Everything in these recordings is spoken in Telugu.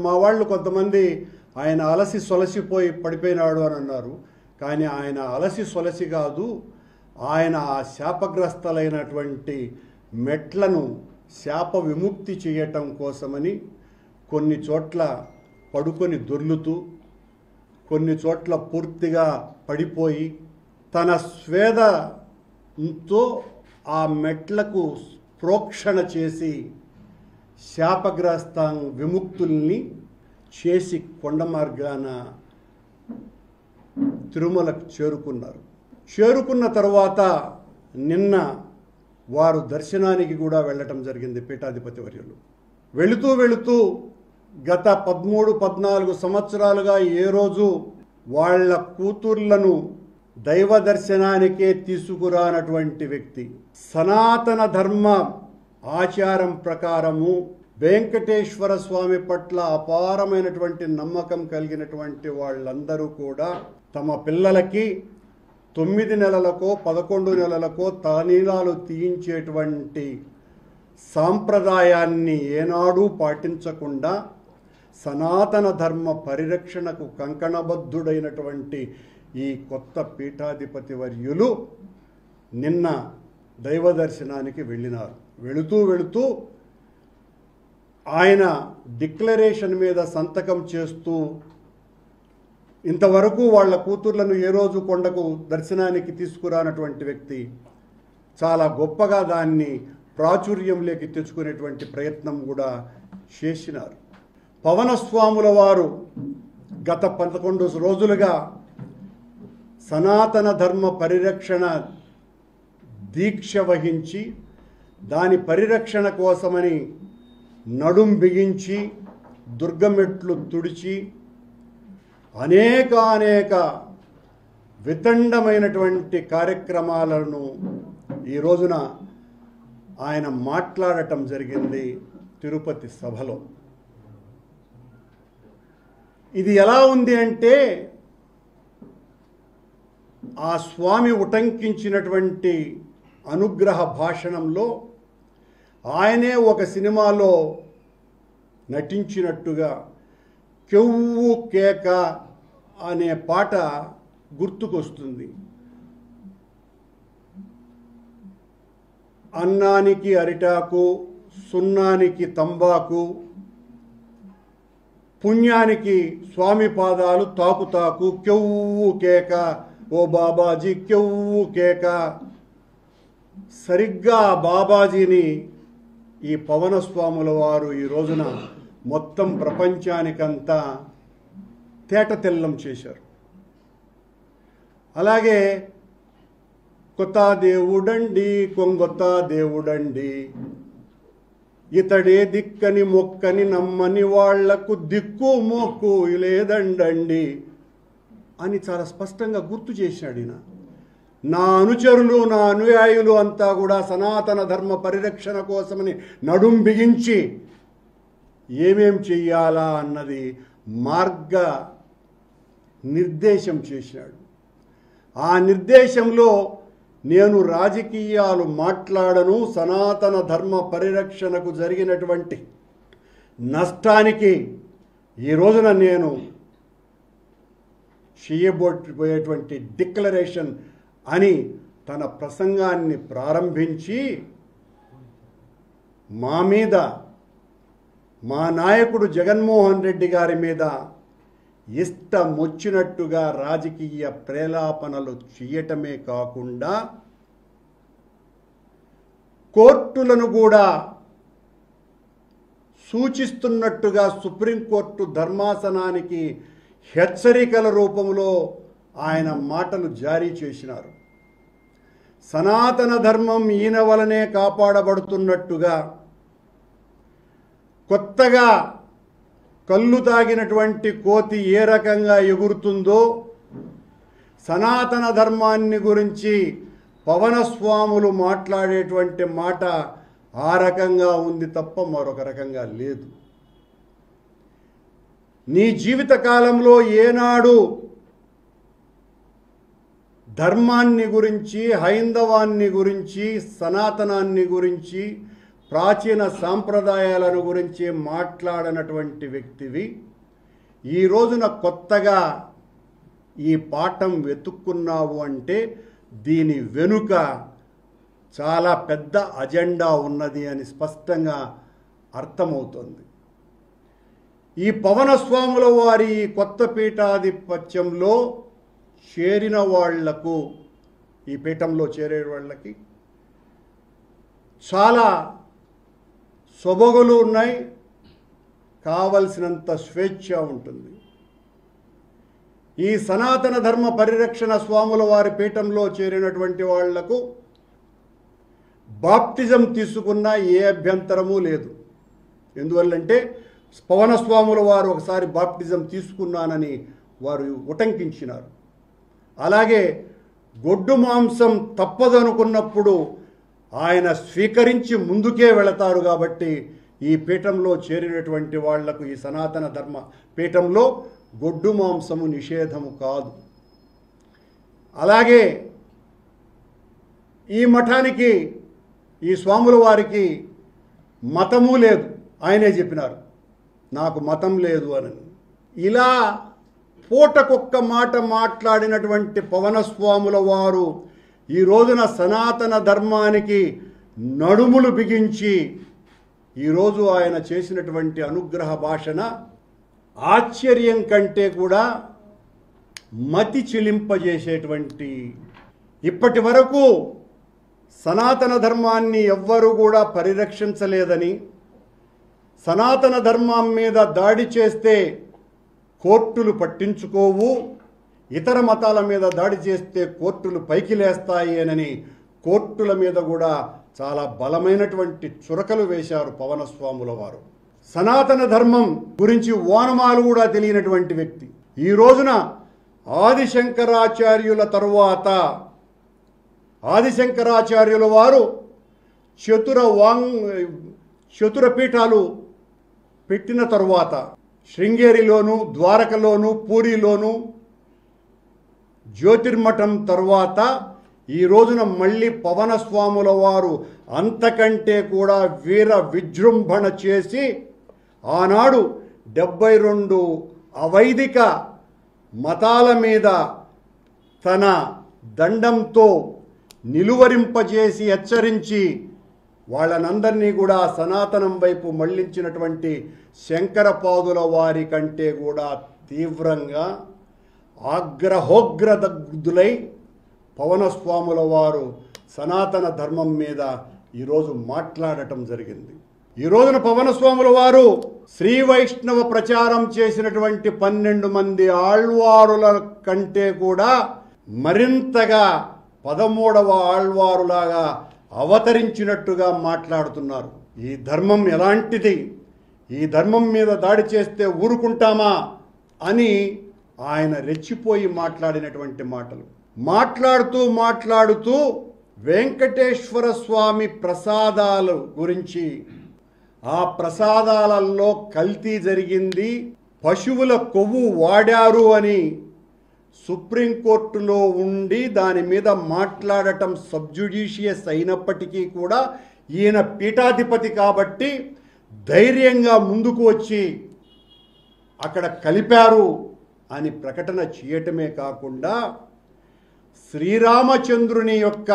మా వాళ్ళు కొంతమంది ఆయన అలసి సొలసిపోయి పడిపోయినాడు అని అన్నారు కానీ ఆయన అలసి సొలసి కాదు ఆయన ఆ శాపగ్రస్తలైనటువంటి మెట్లను శాప విముక్తి చేయటం కోసమని కొన్ని చోట్ల పడుకొని దొర్లుతూ కొన్ని చోట్ల పూర్తిగా పడిపోయి తన స్వేదతో ఆ మెట్లకు ప్రోక్షణ చేసి శాపగ్రస్త విముక్తుల్ని చేసి కొండ మార్గాన తిరుమలకు చేరుకున్నారు చేరుకున్న తర్వాత నిన్న వారు దర్శనానికి కూడా వెళ్ళటం జరిగింది పీఠాధిపతి వర్యులు వెళుతూ వెళుతూ గత పదమూడు పద్నాలుగు సంవత్సరాలుగా ఏ రోజు వాళ్ళ కూతుర్లను దైవ దర్శనానికే తీసుకురానటువంటి వ్యక్తి సనాతన ధర్మ ఆచారం ప్రకారము వెంకటేశ్వర స్వామి పట్ల అపారమైనటువంటి నమ్మకం కలిగినటువంటి వాళ్ళందరూ కూడా తమ పిల్లలకి తొమ్మిది నెలలకో పదకొండు నెలలకో తలనీలాలు తీయించేటువంటి సాంప్రదాయాన్ని ఏనాడూ పాటించకుండా సనాతన ధర్మ పరిరక్షణకు కంకణబద్ధుడైనటువంటి ఈ కొత్త పీఠాధిపతి వర్యులు నిన్న దైవ దర్శనానికి వెళ్ళినారు వెళుతూ వెళుతూ ఆయన డిక్లరేషన్ మీద సంతకం చేస్తూ ఇంతవరకు వాళ్ళ కూతుర్లను ఏ రోజు కొండకు దర్శనానికి తీసుకురానటువంటి వ్యక్తి చాలా గొప్పగా దాన్ని ప్రాచుర్యంలోకి తెచ్చుకునేటువంటి ప్రయత్నం కూడా చేసినారు పవనస్వాముల వారు గత పదకొండు రోజులుగా సనాతన ధర్మ పరిరక్షణ దీక్ష వహించి దాని పరిరక్షణ కోసమని నడుం బిగించి దుర్గమెట్లు తుడిచి అనేక అనేక వితండమైనటువంటి కార్యక్రమాలను ఈ రోజున ఆయన మాట్లాడటం జరిగింది తిరుపతి సభలో ఇది ఎలా ఉంది అంటే ఆ స్వామి ఉటంకించినటువంటి అనుగ్రహ భాషణంలో ఆయనే ఒక సినిమాలో నటించినట్టుగా కెవ్వు కేక అనే పాట గుర్తుకొస్తుంది అన్నానికి అరిటాకు సున్నానికి తంబాకు పుణ్యానికి స్వామి పాదాలు తాకుతాకు కెవ్వు కేక ఓ బాబాజీ కెవ్వు కేక సరిగ్గా ఆ బాబాజీని ఈ పవనస్వాముల వారు ఈ రోజున మొత్తం ప్రపంచానికంతా తేటతెల్లం చేశారు అలాగే కొత్త దేవుడండి కొంగొత్త దేవుడండి ఇతడే దిక్కని మొక్కని నమ్మని వాళ్లకు దిక్కు మొక్కు లేదండండి అని చాలా స్పష్టంగా గుర్తు చేశాడు ఈయన నా అనుచరులు నా అనుయాయులు అంతా కూడా సనాతన ధర్మ పరిరక్షణ కోసమని నడుం బిగించి ఏమేం చెయ్యాలా అన్నది మార్గ నిర్దేశం చేశాడు ఆ నిర్దేశంలో నేను రాజకీయాలు మాట్లాడను సనాతన ధర్మ పరిరక్షణకు జరిగినటువంటి నష్టానికి ఈ రోజున నేను చేయబోయేటువంటి డిక్లరేషన్ అని తన ప్రసంగాన్ని ప్రారంభించి మా మీద మా నాయకుడు జగన్మోహన్ రెడ్డి గారి మీద ఇష్టం వచ్చినట్టుగా రాజకీయ ప్రేలాపనలు చేయటమే కాకుండా కోర్టులను కూడా సూచిస్తున్నట్టుగా సుప్రీంకోర్టు ధర్మాసనానికి హెచ్చరికల రూపంలో ఆయన మాటలు జారీ చేసినారు సనాతన ధర్మం ఈయన వలనే కాపాడబడుతున్నట్టుగా కొత్తగా కళ్ళు తాగినటువంటి కోతి ఏ రకంగా ఎగురుతుందో సనాతన ధర్మాన్ని గురించి పవనస్వాములు మాట్లాడేటువంటి మాట ఆ రకంగా ఉంది తప్ప మరొక రకంగా లేదు నీ జీవిత కాలంలో ఏనాడు ధర్మాన్ని గురించి హైందవాన్ని గురించి సనాతనాన్ని గురించి ప్రాచీన సాంప్రదాయాలను గురించి మాట్లాడనటువంటి వ్యక్తివి ఈ రోజున కొత్తగా ఈ పాఠం వెతుక్కున్నావు అంటే దీని వెనుక చాలా పెద్ద అజెండా ఉన్నది అని స్పష్టంగా అర్థమవుతుంది ఈ పవన స్వాముల వారి ఈ కొత్త పీఠాధిపత్యంలో చేరిన వాళ్లకు ఈ పీఠంలో చేరే వాళ్ళకి చాలా సొబగులు ఉన్నాయి కావలసినంత స్వేచ్ఛ ఉంటుంది ఈ సనాతన ధర్మ పరిరక్షణ స్వాముల వారి పీఠంలో చేరినటువంటి వాళ్లకు బాప్టిజం తీసుకున్న ఏ అభ్యంతరము లేదు ఎందువల్లంటే పవన స్వాముల వారు ఒకసారి బాప్టిజం తీసుకున్నానని వారు ఉటంకించినారు అలాగే గొడ్డు మాంసం తప్పదనుకున్నప్పుడు ఆయన స్వీకరించి ముందుకే వెళతారు కాబట్టి ఈ పీఠంలో చేరినటువంటి వాళ్లకు ఈ సనాతన ధర్మ పీఠంలో గొడ్డు మాంసము నిషేధము కాదు అలాగే ఈ మఠానికి ఈ స్వాముల వారికి మతము లేదు ఆయనే చెప్పినారు నాకు మతం లేదు అని ఇలా పూటకొక్క మాట మాట్లాడినటువంటి పవన స్వాముల వారు ఈ రోజున సనాతన ధర్మానికి నడుములు బిగించి ఈరోజు ఆయన చేసినటువంటి అనుగ్రహ భాషణ ఆశ్చర్యం కంటే కూడా మతి చిలింపజేసేటువంటి ఇప్పటి వరకు సనాతన ధర్మాన్ని ఎవ్వరూ కూడా పరిరక్షించలేదని సనాతన ధర్మం మీద దాడి చేస్తే కోర్టులు పట్టించుకోవు ఇతర మతాల మీద దాడి చేస్తే కోర్టులు పైకి లేస్తాయి అని కోర్టుల మీద కూడా చాలా బలమైనటువంటి చురకలు వేశారు పవనస్వాముల వారు సనాతన ధర్మం గురించి ఓనమాలు కూడా తెలియనటువంటి వ్యక్తి ఈ రోజున ఆదిశంకరాచార్యుల తరువాత ఆదిశంకరాచార్యుల వారు చతుర వాంగ్ చతుర పీఠాలు పెట్టిన తరువాత శృంగేరిలోను ద్వారకలోను పూరిలోను జ్యోతిర్మఠం తరువాత ఈ రోజున మళ్ళీ పవన స్వాముల వారు అంతకంటే కూడా వీర విజృంభణ చేసి ఆనాడు డెబ్బై రెండు అవైదిక మతాల మీద తన దండంతో నిలువరింపజేసి హెచ్చరించి వాళ్ళనందరినీ కూడా సనాతనం వైపు మళ్ళించినటువంటి శంకరపాదుల వారి కంటే కూడా తీవ్రంగా ఆగ్రహోగ్రదగ్ధులై పవనస్వాముల వారు సనాతన ధర్మం మీద ఈరోజు మాట్లాడటం జరిగింది ఈ రోజున పవనస్వాముల వారు శ్రీ వైష్ణవ ప్రచారం చేసినటువంటి పన్నెండు మంది ఆళ్వారుల కంటే కూడా మరింతగా పదమూడవ ఆళ్వారులాగా అవతరించినట్టుగా మాట్లాడుతున్నారు ఈ ధర్మం ఎలాంటిది ఈ ధర్మం మీద దాడి చేస్తే ఊరుకుంటామా అని ఆయన రెచ్చిపోయి మాట్లాడినటువంటి మాటలు మాట్లాడుతూ మాట్లాడుతూ వెంకటేశ్వర స్వామి ప్రసాదాల గురించి ఆ ప్రసాదాలలో కల్తీ జరిగింది పశువుల కొవ్వు వాడారు అని సుప్రీంకోర్టులో ఉండి దాని మీద మాట్లాడటం సబ్జుడిషియస్ అయినప్పటికీ కూడా ఈయన పీఠాధిపతి కాబట్టి ధైర్యంగా ముందుకు వచ్చి అక్కడ కలిపారు అని ప్రకటన చేయటమే కాకుండా శ్రీరామచంద్రుని యొక్క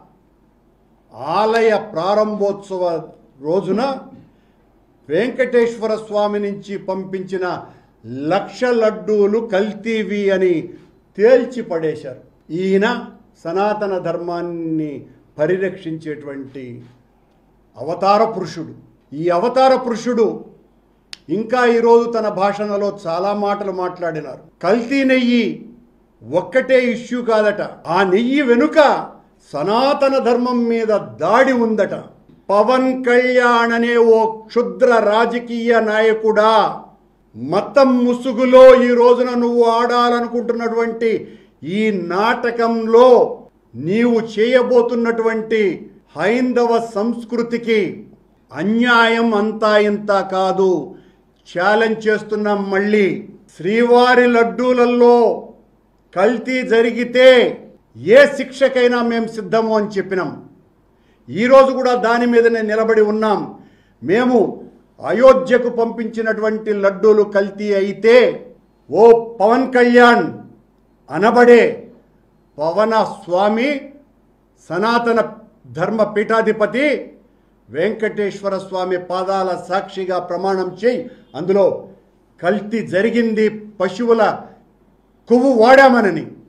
ఆలయ ప్రారంభోత్సవ రోజున వెంకటేశ్వర స్వామి నుంచి పంపించిన లక్ష లడ్డూలు కల్తీవి అని తేల్చి పడేశారు ఈయన సనాతన ధర్మాన్ని పరిరక్షించేటువంటి అవతార పురుషుడు ఈ అవతార పురుషుడు ఇంకా ఈరోజు తన భాషణలో చాలా మాటలు మాట్లాడినారు కల్తీ నెయ్యి ఒక్కటే ఇష్యూ కాదట ఆ నెయ్యి వెనుక సనాతన ధర్మం మీద దాడి ఉందట పవన్ కళ్యాణ్ అనే ఓ క్షుద్ర రాజకీయ నాయకుడా మతం ముసుగులో ఈ రోజున నువ్వు ఆడాలనుకుంటున్నటువంటి ఈ నాటకంలో నీవు చేయబోతున్నటువంటి హైందవ సంస్కృతికి అన్యాయం అంతా ఇంత కాదు ఛాలెంజ్ చేస్తున్నాం మళ్ళీ శ్రీవారి లడ్డూలలో కల్తీ జరిగితే ఏ శిక్షకైనా మేము సిద్ధము అని చెప్పినాం ఈరోజు కూడా దాని మీదనే నిలబడి ఉన్నాం మేము అయోధ్యకు పంపించినటువంటి లడ్డూలు కల్తీ అయితే ఓ పవన్ కళ్యాణ్ అనబడే పవన స్వామి సనాతన ధర్మ పీఠాధిపతి వెంకటేశ్వర స్వామి పాదాల సాక్షిగా ప్రమాణం చేయి అందులో కల్తీ జరిగింది పశువుల కొవ్వు వాడామనని